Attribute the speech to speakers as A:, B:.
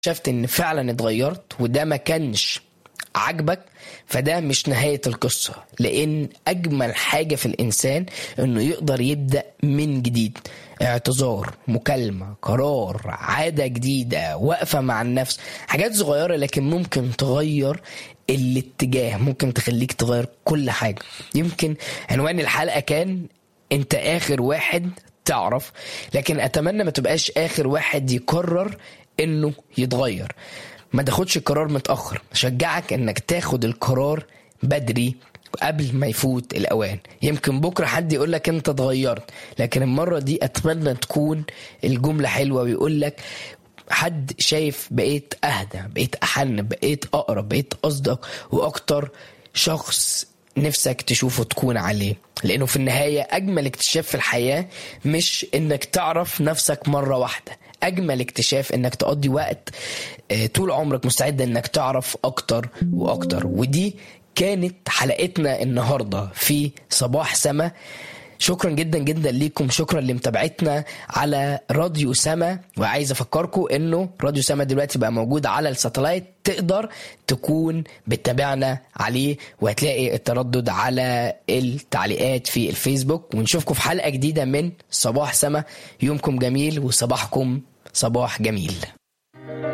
A: شفت ان فعلا اتغيرت وده ما كانش عاجبك فده مش نهاية القصة لأن أجمل حاجة في الإنسان إنه يقدر يبدأ من جديد اعتذار مكالمة قرار عادة جديدة وقفة مع النفس حاجات صغيرة لكن ممكن تغير الاتجاه ممكن تخليك تغير كل حاجة يمكن عنوان الحلقة كان انت آخر واحد تعرف لكن أتمنى ما تبقاش آخر واحد يقرر إنه يتغير ما تاخدش القرار متأخر شجعك انك تاخد القرار بدري قبل ما يفوت الاوان يمكن بكره حد يقول لك انت اتغيرت لكن المره دي اتمنى تكون الجمله حلوه ويقول لك حد شايف بقيت اهدى بقيت احن بقيت اقرب بقيت اصدق واكتر شخص نفسك تشوفه تكون عليه لانه في النهايه اجمل اكتشاف في الحياه مش انك تعرف نفسك مره واحده اجمل اكتشاف انك تقضي وقت آه، طول عمرك مستعد انك تعرف اكتر واكتر ودي كانت حلقتنا النهارده في صباح سما شكرا جدا جدا ليكم شكرا لمتابعتنا على راديو سما وعايز افكركم انه راديو سما دلوقتي بقى موجود على الساتلايت تقدر تكون بتتابعنا عليه وهتلاقي التردد على التعليقات في الفيسبوك ونشوفكم في حلقه جديده من صباح سما يومكم جميل وصباحكم صباح جميل